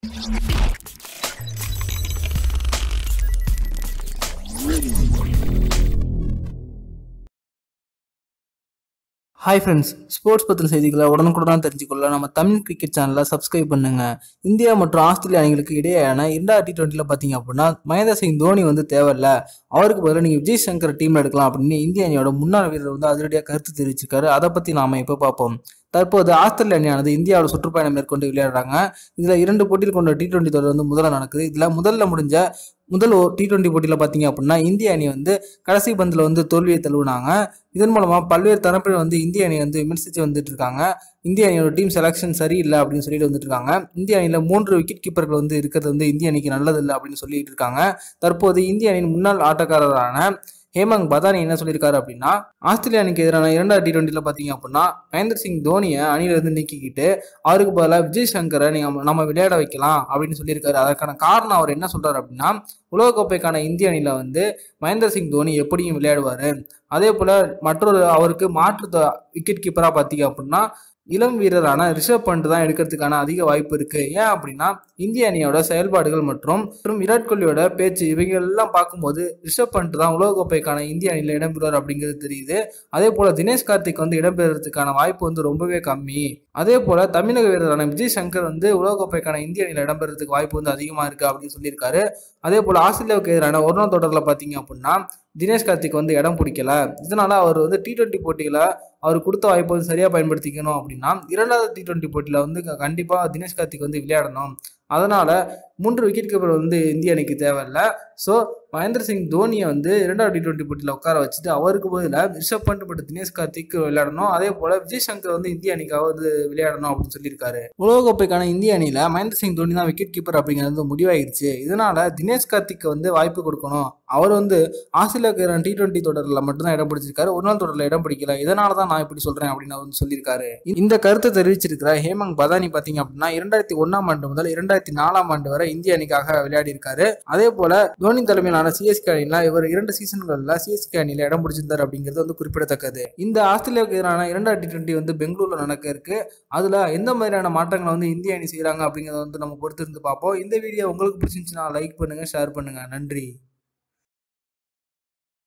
hi friends sports பற்றின செய்திகளை உடனுக்குடன் தெரிஞ்சுக்கொள்ள நம்ம தமிழ் கிரிக்கெட் சேனலை சப்ஸ்கிரைப் பண்ணுங்க இந்தியா மற்றும் ஆஸ்திரேலியா அணிகளுக்கு இடையேயான இரண்டாவது டி டுவெண்ட்டியில் பார்த்தீங்க அப்படின்னா மகேந்திர சிங் தோனி வந்து தேவையில்ல அவருக்கு பதிலாக நீங்கள் விஜய் சங்கர் டீமில் எடுக்கலாம் அப்படின்னு இந்திய அணியோட முன்னாள் வீரர் வந்து அதிரடியாக கருத்து தெரிவிச்சிருக்காரு அதை பற்றி நாம இப்போ பார்ப்போம் தற்போது ஆஸ்திரேலிய அணியானது இந்தியாவோட சுற்றுப்பயணம் மேற்கொண்டு விளையாடுறாங்க இதில் இரண்டு போட்டியில் கொண்ட டி டுவெண்ட்டி தொடர் வந்து முதல்ல நடக்குது இதில் முதல்ல முடிஞ்ச முதல் டி டுவெண்ட்டி போட்டியில் பார்த்தீங்க அப்படின்னா இந்திய அணி வந்து கடைசி பந்தில் வந்து தோல்வியை தழுவினாங்க இதன் மூலமாக பல்வேறு தரப்பில் வந்து இந்திய அணி வந்து விமர்சித்து வந்துட்டு இருக்காங்க இந்திய அணியோட டீம் செலெக்ஷன் சரியில்லை அப்படின்னு சொல்லிட்டு வந்துட்டு இருக்காங்க இந்திய அணியில் மூன்று விக்கெட் கீப்பர்கள் வந்து இருக்கிறது வந்து இந்திய அணிக்கு நல்லதில்லை அப்படின்னு சொல்லிட்டு இருக்காங்க தற்போது இந்திய அணியின் முன்னாள் ஆட்டக்காரரான ஹேமங் பதானி என்ன சொல்லியிருக்காரு அப்படின்னா ஆஸ்திரேலியா அணிக்கு எதிரான இரண்டாவது டி டுவெண்ட்டியில் பார்த்தீங்க அப்படின்னா மகேந்திர சிங் தோனியை அணியிலிருந்து நீக்கிக்கிட்டு அவருக்கு பதிலாக விஜய் சங்கரை நீங்கள் நம்ம விளையாட வைக்கலாம் அப்படின்னு சொல்லியிருக்காரு அதற்கான காரணம் அவர் என்ன சொல்றாரு அப்படின்னா உலகக்கோப்பைக்கான இந்திய அணியில் வந்து மகேந்திர சிங் தோனி எப்படியும் விளையாடுவார் அதே போல் மற்றொரு அவருக்கு மாற்று விக்கெட் கீப்பராக பார்த்தீங்க அப்படின்னா இளம் வீரரான ரிஷப் பண்ட் தான் எடுக்கிறதுக்கான அதிக வாய்ப்பு இருக்கு ஏன் அப்படின்னா இந்திய அணியோட செயல்பாடுகள் மற்றும் மற்றும் விராட் கோலியோட பேச்சு இவங்க எல்லாம் பார்க்கும்போது ரிஷப் பண்ட் தான் உலகக்கோப்பைக்கான இந்திய அணியில் இடம்பெறுவார் அப்படிங்கிறது தெரியுது அதே போல தினேஷ் கார்த்திக் வந்து இடம்பெறதுக்கான வாய்ப்பு வந்து ரொம்பவே கம்மி அதே போல தமிழக வீரரான விஜய் சங்கர் வந்து உலகக்கோப்பைக்கான இந்திய அணியில் இடம்பெறதுக்கு வாய்ப்பு வந்து அதிகமா இருக்கு அப்படின்னு சொல்லியிருக்காரு அதே போல ஆஸ்திரேலியாவுக்கு எதிரான ஒரு நாள் தொடரில் பார்த்தீங்க அப்படின்னா தினேஷ் கார்த்திக் வந்து இடம் பிடிக்கல இதனால அவர் வந்து டி டுவெண்ட்டி போட்டியில் அவர் கொடுத்த வாய்ப்பை வந்து சரியாக பயன்படுத்திக்கணும் அப்படின்னா இரண்டாவது டி டுவெண்ட்டி போட்டியில் வந்து கண்டிப்பாக தினேஷ் கார்த்திக் வந்து விளையாடணும் அதனால் மூன்று விக்கெட் கீப்பர் வந்து இந்திய அணிக்கு தேவையில்லை ஸோ மகேந்திர சிங் தோனியை வந்து இரண்டாவது டி டுவெண்ட்டி போட்டியில் உட்கார வச்சுட்டு அவருக்கு பதிலாக ரிஷப் பண்ட் மற்றும் தினேஷ் கார்த்திக் விளையாடணும் அதே போல் விஜய் சங்கர் வந்து இந்திய அணிக்காக வந்து விளையாடணும் அப்படின்னு சொல்லியிருக்காரு உலகக்கோப்பைக்கான இந்திய அணியில் மகேந்திர சிங் தோனி தான் விக்கெட் கீப்பர் அப்படிங்கிறது முடிவாயிருச்சு இதனால தினேஷ் கார்த்திக் வந்து வாய்ப்பு கொடுக்கணும் அவர் வந்து ஆஸ்திரேலியாவுக்கு டி டுவெண்ட்டி தொடரில் மட்டும்தான் இடம் பிடிச்சிருக்காரு ஒரு நாள் தொடரில் இடம் பிடிக்கல இதனால தான் நான் இப்படி சொல்கிறேன் அப்படின்னு அவர் வந்து சொல்லியிருக்காரு இந்த கருத்தை தெரிவிச்சிருக்கிற ஹேமங் பதானி பார்த்தீங்க அப்படின்னா இரண்டாயிரத்தி ஒன்றாம் ஆண்டு முதல் இரண்டாயிரத்தி நாலாம் ஆண்டு வரை இந்திய அணிக்காக விளையாடி இருக்காரு அதே போல தோனி தலைமையிலான சிஎஸ்கே அணியில் இவர் இரண்டு சீசன்களில் சிஎஸ்கே அணியில் இடம் பிடிச்சிருந்தார் அப்படிங்கிறது வந்து குறிப்பிடத்தக்கது இந்த ஆஸ்திரேலியாவுக்கு எதிரான இரண்டாயிரத்தி டி டுவெண்ட்டி வந்து பெங்களூர்ல நடக்க இருக்கு அதுல எந்த மாதிரியான மாற்றங்களை வந்து இந்திய அணி செய்யறாங்க அப்படிங்கிறத வந்து நம்ம பொறுத்திருந்து பார்ப்போம் இந்த வீடியோ உங்களுக்கு பிடிச்சிருந்துச்சுன்னா லைக் பண்ணுங்க ஷேர் பண்ணுங்க நன்றி